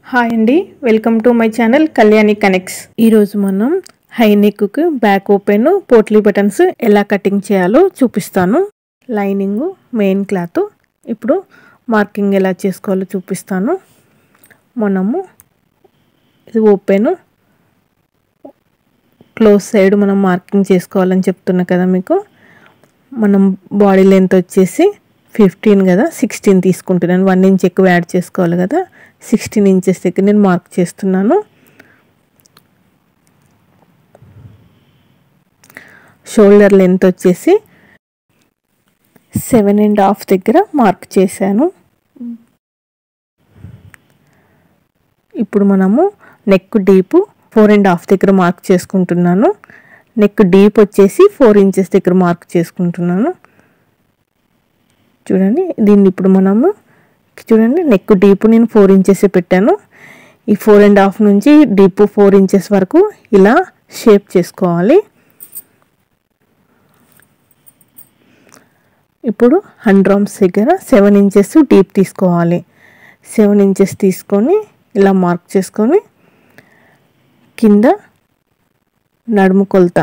hi అండి welcome to my channel Kalyani connects ఈరోజు మనం హై నెక్కు బ్యాక్ ఓపెన్ పోట్లీ బటన్స్ ఎలా కటింగ్ చేయాలో చూపిస్తాను లైనింగ్ మెయిన్ క్లాత్ ఇప్పుడు మార్కింగ్ ఎలా చేసుకోవాలో చూపిస్తాను మనము ఇది ఓపెన్ క్లోజ్ సైడ్ మనం మార్కింగ్ చేసుకోవాలని చెప్తున్నా కదా మీకు మనం బాడీ లెంత్ వచ్చేసి ఫిఫ్టీన్ కదా సిక్స్టీన్ తీసుకుంటున్నాను వన్ ఇంచ్ ఎక్కువ యాడ్ చేసుకోవాలి కదా సిక్స్టీన్ ఇంచెస్ దగ్గర నేను మార్క్ చేస్తున్నాను షోల్డర్ లెంత్ వచ్చేసి సెవెన్ అండ్ హాఫ్ దగ్గర మార్క్ చేశాను ఇప్పుడు మనము neck deep four and half దగ్గర మార్క్ చేసుకుంటున్నాను నెక్ డీప్ వచ్చేసి ఫోర్ ఇంచెస్ దగ్గర మార్క్ చేసుకుంటున్నాను చూడండి దీన్ని ఇప్పుడు మనము చూడండి నెక్ డీప్ నేను ఫోర్ ఇంచెస్ పెట్టాను ఈ ఫోర్ అండ్ హాఫ్ నుంచి డీప్ ఫోర్ ఇంచెస్ వరకు ఇలా షేప్ చేసుకోవాలి ఇప్పుడు హండ్రామ్స్ దగ్గర సెవెన్ ఇంచెస్ డీప్ తీసుకోవాలి సెవెన్ ఇంచెస్ తీసుకొని ఇలా మార్క్ చేసుకొని కింద నడుము కొలత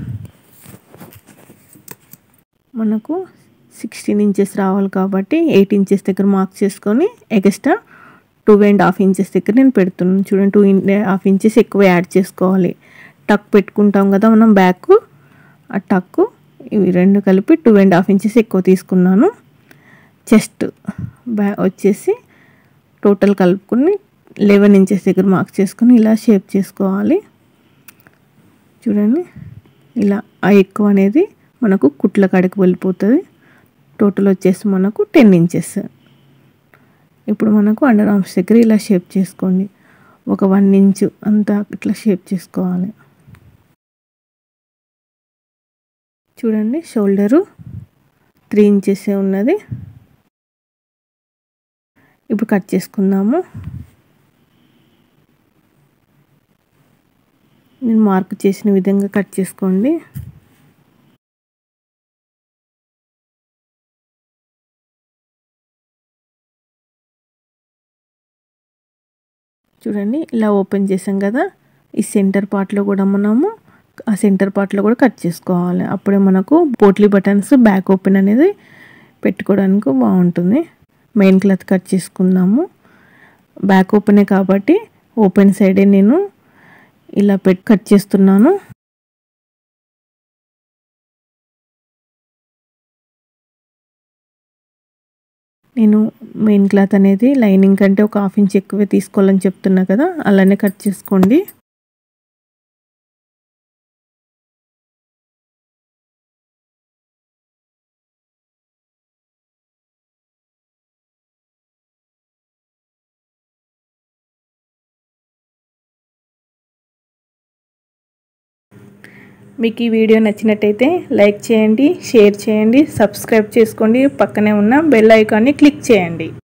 మనకు సిక్స్టీన్ ఇంచెస్ రావాలి కాబట్టి ఎయిట్ ఇంచెస్ దగ్గర మార్క్ చేసుకొని extra two and half inches దగ్గర నేను పెడుతున్నాను చూడండి టూ హాఫ్ ఇంచెస్ ఎక్కువ యాడ్ చేసుకోవాలి టక్ పెట్టుకుంటాం కదా మనం బ్యాక్ ఆ టక్ ఇవి రెండు కలిపి టూ అండ్ హాఫ్ ఇంచెస్ ఎక్కువ తీసుకున్నాను చెస్ట్ బ్యా వచ్చేసి టోటల్ కలుపుకొని లెవెన్ ఇంచెస్ దగ్గర మార్క్ చేసుకొని ఇలా షేప్ చేసుకోవాలి చూడండి ఇలా ఆ ఎక్కువ అనేది మనకు కుట్ల కాడికి వెళ్ళిపోతుంది టోటల్ వచ్చేసి మనకు టెన్ ఇంచెస్ ఇప్పుడు మనకు అండర్ ఆర్మ్స్ దగ్గర ఇలా షేప్ చేసుకోండి ఒక వన్ ఇంచు అంతా ఇట్లా షేప్ చేసుకోవాలి చూడండి షోల్డరు త్రీ ఇంచెస్ ఉన్నది ఇప్పుడు కట్ చేసుకుందాము నేను మార్క్ చేసిన విధంగా కట్ చేసుకోండి చూడండి ఇలా ఓపెన్ చేసాం కదా ఈ సెంటర్ పార్ట్లో కూడా మనము ఆ సెంటర్ పార్ట్లో కూడా కట్ చేసుకోవాలి అప్పుడే మనకు పోట్లీ బటన్స్ బ్యాక్ ఓపెన్ అనేది పెట్టుకోవడానికి బాగుంటుంది మెయిన్ క్లాత్ కట్ చేసుకుందాము బ్యాక్ ఓపెనే కాబట్టి ఓపెన్ సైడే నేను ఇలా పెట్టి కట్ చేస్తున్నాను నేను మెయిన్ క్లాత్ అనేది లైనింగ్ కంటే ఒక హాఫ్ ఇంచ్ ఎక్కువే తీసుకోవాలని చెప్తున్నా కదా అలానే కట్ చేసుకోండి మీకు ఈ వీడియో నచ్చినట్టయితే లైక్ చేయండి షేర్ చేయండి సబ్స్క్రైబ్ చేసుకోండి పక్కనే ఉన్న బెల్ ఐకాన్ని క్లిక్ చేయండి